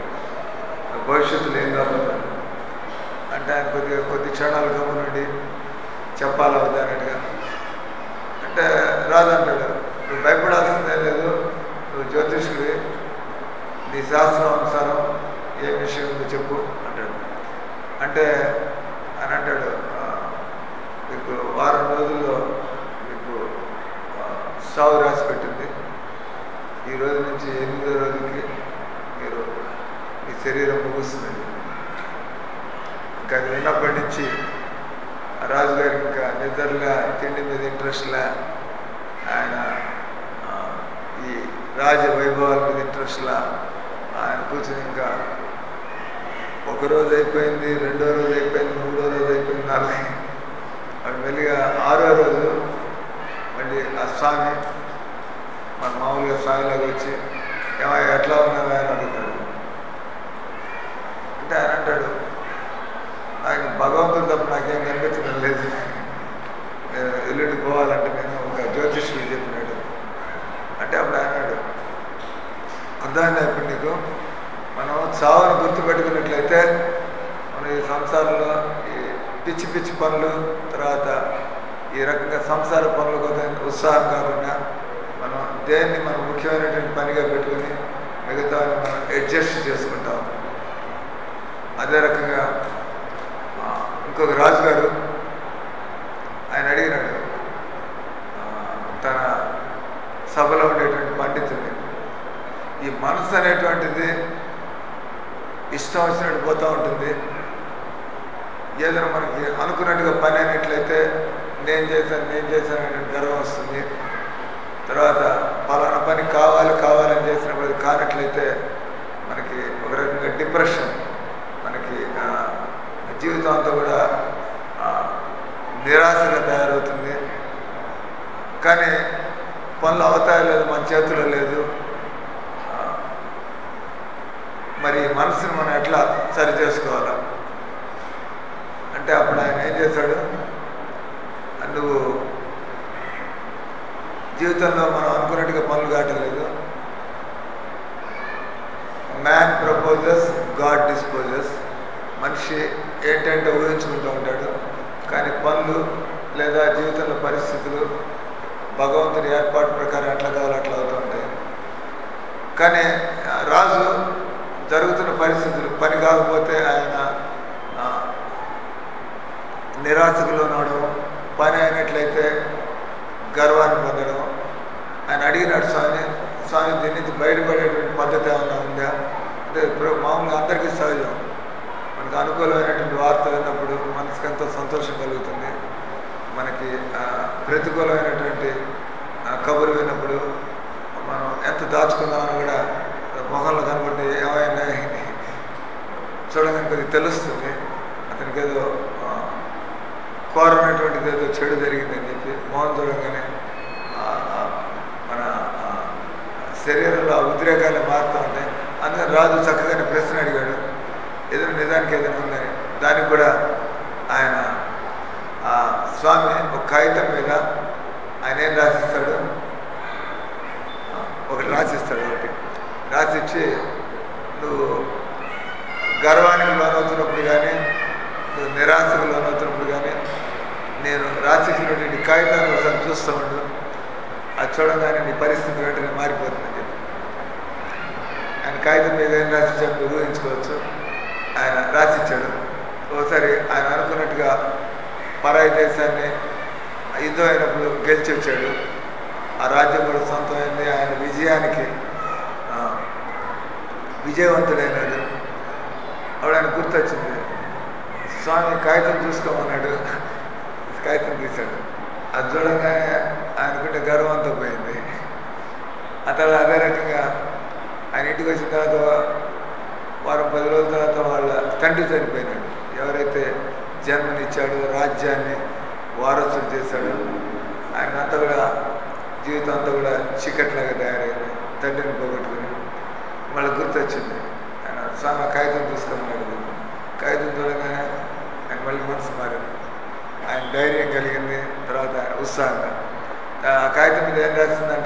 కొద్దిగా కొద్ది క్షణాలు గమనుండి చెప్పాలా వద్దా అన్నట్టుగా అంటే రాదంటాడు నువ్వు భయపడాల్సిందే లేదు నువ్వు జ్యోతిష్కుడి నీ శాస్త్రం అనుసారం ఏ విషయం ఉందో చెప్పు అంటాడు అంటే అని అంటాడు "ఆ, మీకు వారం రోజుల్లో మీకు ఆ, సావు రాసి పెట్టింది ఈ రోజు నుంచి ఎనిమిదో రోజుకి మీరు మీ శరీరం ముగుస్తుంది ఇంకా అది విన్నప్పటి నుంచి ఆ రాజుగారికి ఇంకా నిద్రలా తిండి మీద ఇంట్రెస్ట్లా ఆయన ఆ, ఈ రాజ వైభవాల మీద ఇంట్రెస్ట్లా ఆయన కూర్చుని ఇంకా ఒక రోజు అయిపోయింది రెండో రోజు అయిపోయింది మూడో రోజు అయిపోయింది నాలుగు అవి మెల్లిగా ఆరో రోజు మళ్ళీ ఆ స్వామి మన మామూలుగా స్వామిలాగా వచ్చి ఏమయ్య ఎట్లా ఉన్నావా అని అడుగుతాడు అంటే ఆయన అంటాడు నాకు భగవంతుడు తప్ప నాకేం కనిపించడం లేదు నేను ఎల్లుండి పోవాలంటే నేను ఒక జ్యోతిష్యుడు చెప్పినాడు అంటే అప్పుడు ఆయన అన్నాడు అర్థమైందా ఇప్పుడు నీకు మనం చావును గుర్తుపెట్టుకున్నట్లయితే మనం ఈ సంసారంలో ఈ పిచ్చి పిచ్చి పనులు తర్వాత ఈ రకంగా సంసార పనుల కోసం ఉత్సాహం కాకుండా మనం దేన్ని మనం ముఖ్యమైనటువంటి పనిగా పెట్టుకుని మిగతా మనం అడ్జస్ట్ చేసుకుంటాం అదే రకంగా ఆ, ఇంకొక రాజుగారు ఆయన అడిగినాడు ఆ, తన సభలో ఉండేటువంటి పండితుడిని ఈ మనసు అనేటువంటిది ఇష్టం వచ్చినట్టు పోతూ ఉంటుంది ఏదైనా మనకి అనుకున్నట్టుగా పని అయినట్లయితే నేను చేశాను నేను చేశాను అనే గర్వం వస్తుంది తర్వాత పలానా పని కావాలి కావాలని చేసినప్పుడు అది కానట్లయితే మనకి ఒక రకంగా డిప్రెషన్ మనకి ఆ, జీవితం అంతా కూడా ఆ, నిరాశగా తయారవుతుంది కానీ పనులు అవుతాయో లేదు మన చేతిలో లేదు ఆ, మరి మనసుని మనం ఎట్లా సరి చేసుకోవాలా అంటే అప్పుడు ఆయన ఏం చేశాడు నువ్వు జీవితంలో మనం అనుకున్నట్టుగా పనులు కావట్లేదు మ్యాన్ ప్రపోజెస్ గాడ్ డిస్పోజెస్ మనిషి ఏంటంటే ఊహించుకుంటూ ఉంటాడు కానీ పనులు లేదా జీవితంలో పరిస్థితులు భగవంతుని ఏర్పాటు ప్రకారం ఎట్లా కావాలో అట్లా అవుతూ ఉంటాయి కానీ ఆ, రాజు జరుగుతున్న పరిస్థితులు పని కాకపోతే ఆయన ఆ, నిరాశకు లోనవడం పని అయినట్లయితే గర్వాన్ని పొందడం ఆయన అడిగినాడు స్వామి స్వామి దీని నుంచి బయటపడేటువంటి పద్ధతి ఏమైనా ఉందా అంటే ఇప్పుడు మామూలుగా అందరికీ సహజం మనకు అనుకూలమైనటువంటి వార్త విన్నప్పుడు మనసుకు ఎంతో సంతోషం కలుగుతుంది మనకి ఆ, ప్రతికూలమైనటువంటి ఆ, కబురు విన్నప్పుడు మనం ఎంత దాచుకుందామని కూడా మొహంలో కనబడి ఏమైనా చూడగానే కొద్దిగా తెలుస్తుంది అతనికి ఏదో ఆ, కోరనటువంటిది ఏదో చెడు జరిగిందని చెప్పి మోహన్ చూడగానే ఆ, ఆ, మన ఆ, శరీరంలో ఆ ఉద్రేకాలు మారుతూ ఉంటాయి అందుకని రాజు చక్కగానే ప్రశ్న అడిగాడు ఏదైనా నిజానికి ఏదైనా ఉందని దానికి కూడా ఆయన ఆ స్వామి ఒక కాగితం మీద ఆయన ఏం రాసిస్తాడు ఆ, ఒకటి రాసిస్తాడు ఒకటి రాసిచ్చి నువ్వు గర్వానికి లోనవుతున్నప్పుడు కానీ నువ్వు నిరాశకు లోనవుతున్నప్పుడు కానీ నేను రాసిచ్చినటువంటి కాగితాన్ని ఒకసారి చూస్తూ ఉండు అది చూడగానే నీ పరిస్థితి వెంటనే మారిపోతుందని చెప్పి ఆయన కాగితం మీద ఏం రాసిచ్చాడు మీరు ఊహించుకోవచ్చు ఆయన రాసిచ్చాడు ఒకసారి ఆయన అనుకున్నట్టుగా పరాయి దేశాన్ని యుద్ధం అయినప్పుడు గెలిచి వచ్చాడు ఆ రాజ్యం కూడా సొంతమైంది ఆయన విజయానికి ఆ, విజయవంతుడైనాడు అప్పుడు ఆయన గుర్తొచ్చింది స్వామి కాగితం చూసుకోమన్నాడు కాగితం తీశాడు అది చూడంగానే ఆయనకుంటే గర్వం అంతా పోయింది ఆ తర్వాత అదే రకంగా ఆయన ఇంటికి వచ్చిన తర్వాత వారం పది రోజుల తర్వాత వాళ్ళ తండ్రి చనిపోయినాడు ఎవరైతే జన్మనిచ్చాడో రాజ్యాన్ని వారసుడు చేశాడో ఆయన అంతా కూడా జీవితం అంతా కూడా చీకట్లాగా తయారైంది తండ్రిని పోగొట్టుకుని మళ్ళీ గుర్తొచ్చింది ఆయన స్వామి ఆ కాగితం చూసుకోమన్నాడు కాగితం చూడగానే ఆయన మళ్ళీ మనసు మారింది ఆయన ధైర్యం కలిగింది తర్వాత ఆయన ఉత్సాహంగా ఆ కాగితం మీద ఏం రాసిందంట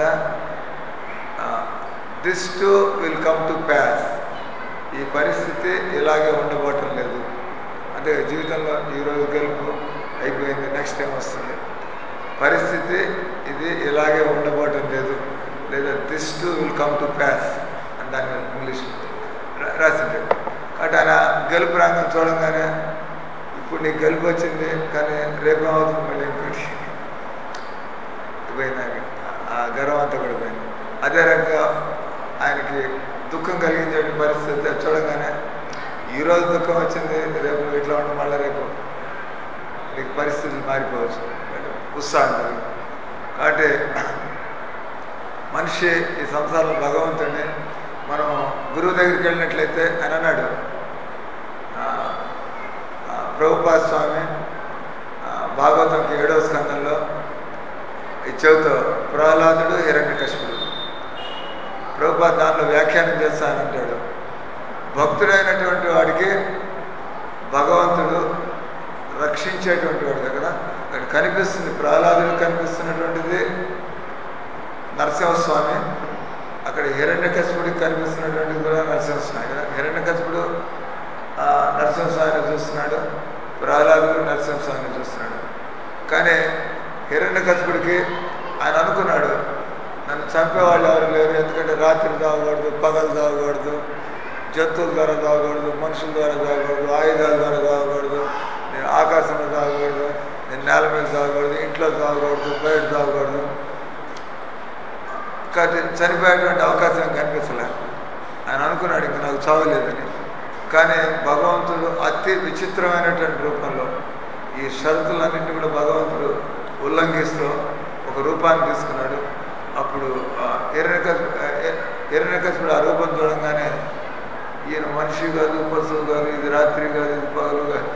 this too will come to pass ఈ పరిస్థితి ఇలాగే ఉండబోవటం లేదు అని అంతే జీవితంలో ఈరోజు గెలుపు అయిపోయింది నెక్స్ట్ టైం వస్తుంది పరిస్థితి ఇది ఇలాగే ఉండబోవటం లేదు లేదా this too will come to pass అని దాని మీద ఇంగ్లీష్ రాసింది కాబట్టి ఆయన గెలుపు రంగం చూడంగానే ఇప్పుడు నీకు గెలుపు వచ్చింది కానీ రేపేమవుతుంది మళ్ళీ ఇంకోటి పోయింది ఆయన ఆ గర్వం అంతా కూడా పోయింది అదే రకంగా ఆయనకి దుఃఖం కలిగించే పరిస్థితి చూడగానే ఈరోజు దుఃఖం వచ్చింది రేపు నువ్వు ఇట్లా ఉండి మళ్ళీ రేపు నీకు పరిస్థితులు మారిపోవచ్చు అంటే ఉత్సాహం కలిగి కాబట్టి మనిషి ఈ సంసారంలో భగవంతుడిని మనం గురువు దగ్గరికి వెళ్ళినట్లయితే అని అన్నాడు ప్రభుపాద స్వామి భాగవతంకి ఏడవ స్కందంలో ఈ చెవితో ప్రహ్లాదుడు హిరణ్యకశిపుడు ప్రభుపాద దానిలో వ్యాఖ్యానం చేస్తానంటాడు భక్తుడైనటువంటి వాడికి భగవంతుడు రక్షించేటువంటి వాడు కదా అక్కడ కనిపిస్తుంది ప్రహ్లాదుడు కనిపిస్తున్నటువంటిది నరసింహస్వామి అక్కడ హిరణ్యకశిపుడికి కనిపిస్తున్నటువంటిది కూడా నరసింహస్వామి కదా హిరణ్యకశిపుడు నరసింహస్వామిని చూస్తున్నాడు ప్రహ్లాదుడు నరసింహస్వామిని చూస్తున్నాడు కానీ హిరణ్యకశిపుడికి ఆయన అనుకున్నాడు నన్ను చంపేవాళ్ళు ఎవరు లేరు ఎందుకంటే రాత్రి తాగకూడదు పగలు తాగకూడదు జంతువుల ద్వారా తాగకూడదు మనుషుల ద్వారా తాగకూడదు ఆయుధాల ద్వారా తాగకూడదు నేను ఆకాశంలో తాగకూడదు నేను నేల మీద తాగకూడదు ఇంట్లో తాగకూడదు బయట తాగకూడదు కాబట్టి చనిపోయేటువంటి అవకాశం కనిపించలే ఆయన అనుకున్నాడు ఇంక నాకు చావలేదని కానీ భగవంతుడు అతి విచిత్రమైనటువంటి రూపంలో ఈ షరతులన్నింటినీ కూడా భగవంతుడు ఉల్లంఘిస్తూ ఒక రూపాన్ని తీసుకున్నాడు అప్పుడు హిరణ్యకశు హిరణ్యకశుడు ఆ రూపం చూడంగానే ఈయన మనిషి కాదు పశువు కాదు ఇది రాత్రి కాదు ఇది పగలు కాదు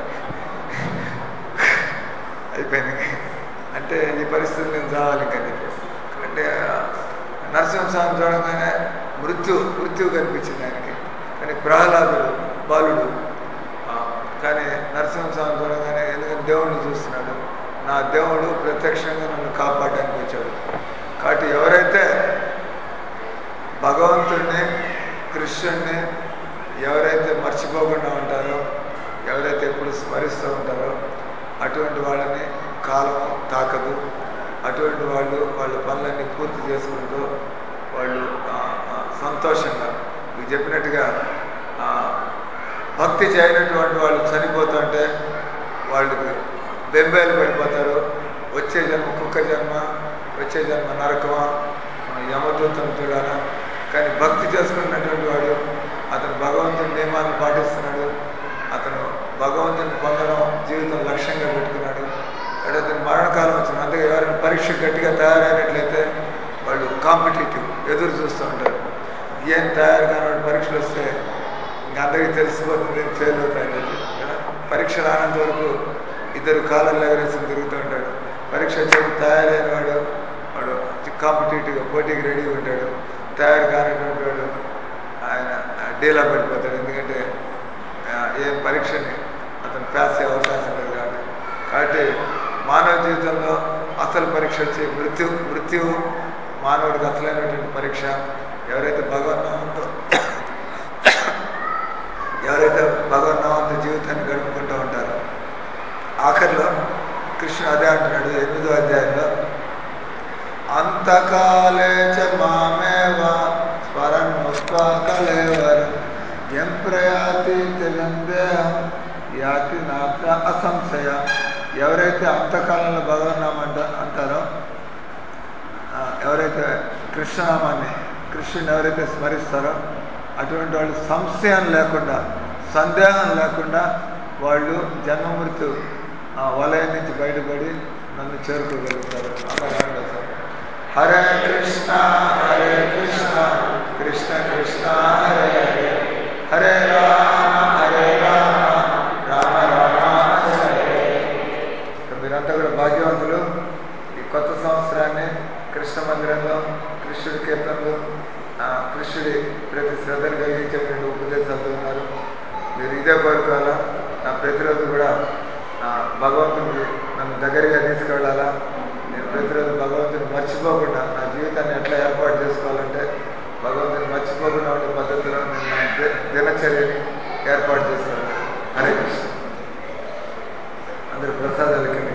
అయిపోయింది అంటే ఈ పరిస్థితి నేను చావాలి ఇంకా అంటే నరసింహస్వామి చూడగానే మృత్యు మృత్యు కనిపించింది ఆయనకి కానీ ప్రహ్లాదుడు బాలుడు కానీ నరసింహస్వామి చూడగానే ఎందుకంటే దేవుడిని చూస్తున్నాడు నా దేవుడు ప్రత్యక్షంగా నన్ను కాపాడడానికి వచ్చాడు కాబట్టి ఎవరైతే భగవంతుడిని కృష్ణుడిని ఎవరైతే మర్చిపోకుండా ఉంటారో ఎవరైతే ఎప్పుడు స్మరిస్తూ ఉంటారో అటువంటి వాళ్ళని కాలం తాకదు అటువంటి వాళ్ళు వాళ్ళ పనులన్నీ పూర్తి చేసుకుంటూ వాళ్ళు సంతోషంగా మీకు చెప్పినట్టుగా భక్తి చేయనటువంటి వాళ్ళు చనిపోతుంటే వాళ్ళకి బెంబేలు పడిపోతారు వచ్చే జన్మ కుక్క జన్మ వచ్చే జన్మ నరకమా మనం యమదూతను చూడాలా కానీ భక్తి చేసుకున్నటువంటి వాడు అతను భగవంతుని నియమాలను పాటిస్తున్నాడు అతను భగవంతుని పొందడం జీవితం లక్ష్యంగా పెట్టుకున్నాడు అంటే అతను మరణకాలం వచ్చింది అందుకే ఎవరైనా పరీక్ష గట్టిగా తయారైనట్లయితే వాళ్ళు కాంపిటేటివ్ ఎదురు చూస్తూ ఉంటారు ఏం తయారు కాని పరీక్షలు వస్తే ఇంకా అందరికీ తెలిసిపోతుంది ఫెయిల్ అవుతాయని కదా పరీక్ష రానంత వరకు ఇద్దరు కాలంలో ఎగరేసి తిరుగుతూ ఉంటాడు పరీక్ష వచ్చేది తయారైన వాడు వాడు కాంపిటేటివ్గా పోటీకి రెడీగా ఉంటాడు తయారు కానిటువంటి వాడు ఆయన డీలా పడిపోతాడు ఎందుకంటే ఏం పరీక్షని అతను పాస్ అయ్యే అవకాశం లేదు కాబట్టి కాబట్టి మానవ జీవితంలో అసలు పరీక్ష వచ్చి మృత్యు మృత్యువు మానవుడికి అసలైనటువంటి పరీక్ష ఎవరైతే భగవన్నామంతో ఎవరైతే భగవన్నామంతో జీవితాన్ని గడుపుకుంటూ ఉంటారో ఆఖరిలో కృష్ణుడు అదే అంటున్నాడు ఎనిమిదో అధ్యాయంలో అంతకాలే చ మామేవ స్మరణోత్వాకలేవర్ ఎం ప్రయాతి తెలందేహం యాతి నాప్త అసంశయ ఎవరైతే అంతకాలంలో భగవన్నామంట అంటారో ఎవరైతే కృష్ణనామాన్ని కృష్ణుని ఎవరైతే స్మరిస్తారో అటువంటి వాళ్ళు సంశయం లేకుండా సందేహం లేకుండా వాళ్ళు జన్మమృత్యు వలయం నుంచి బయటపడి నన్ను చేరుకోగలుగుతారు అలా హరే కృష్ణ హరే కృష్ణ కృష్ణ కృష్ణ హరే హరే హరే రామ హరే రామ రామ రామ హరే మీరంతా కూడా భాగ్యవంతులు ఈ కొత్త సంవత్సరాన్ని కృష్ణ మందిరంలో కృష్ణుడి కీర్తనలు కృష్ణుడి ప్రతి శ్రద్ధను కలిగించేటువంటి ఉపదేశాలు ఉన్నారు మీరు ఇదే కోరుకోవాలా నా ప్రతిరోజు కూడా నా భగవంతుడికి నన్ను దగ్గరగా తీసుకెళ్ళాలా నేను ప్రతిరోజు భగవంతుని మర్చిపోకుండా నా జీవితాన్ని ఎట్లా ఏర్పాటు చేసుకోవాలంటే భగవంతుని మర్చిపోకుండా ఉండే పద్ధతిలో నేను నా దినచర్యని ఏర్పాటు చేసుకోవాలి హరే కృష్ణ అందరి ప్రసాదాల కింద